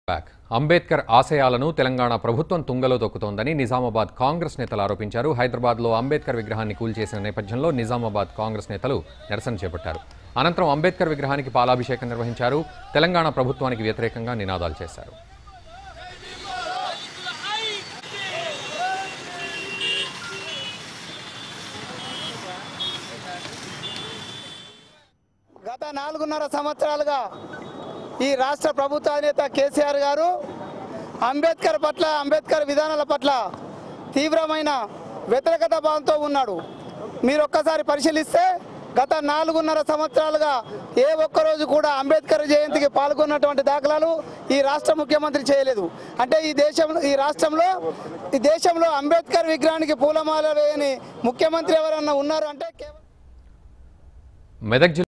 back Ambedkar ఆశయాలను తెలంగాణ ప్రభుత్వం తుంగలో తొక్కుతోందని నిజామాబాద్ కాంగ్రెస్ నేతలు ఆరోపించారు హైదరాబాద్లో అంబేద్కర్ విగ్రహాన్ని కూల్చేసిన నేపథ్యంలో నిజామాబాద్ కాంగ్రెస్ నేతలు నిరసన చేపట్టారు అనంతరం అంబేద్కర్ విగ్రహానికి పాలాభిషేకం నిర్వహించారు తెలంగాణ ప్రభుత్వానికి వ్యతిరేకంగా నినాదాలు చేశారు గత నాలుగున్నర సంవత్సరాలుగా ఈ రాష్ట్ర ప్రభుత్వ అధినేత కేసీఆర్ గారు అంబేద్కర్ పట్ల అంబేద్కర్ విధానాల పట్ల తీవ్రమైన వ్యతిరేకత భావంతో ఉన్నాడు మీరు ఒక్కసారి పరిశీలిస్తే గత నాలుగున్నర సంవత్సరాలుగా ఏ ఒక్కరోజు కూడా అంబేద్కర్ జయంతికి పాల్గొన్నటువంటి దాఖలాలు ఈ రాష్ట్ర ముఖ్యమంత్రి చేయలేదు అంటే ఈ దేశం ఈ రాష్ట్రంలో ఈ దేశంలో అంబేద్కర్ విగ్రహానికి పూలమాల వేయని ముఖ్యమంత్రి ఎవరన్నా ఉన్నారు అంటే కేవలం మెదక్ జిల్లా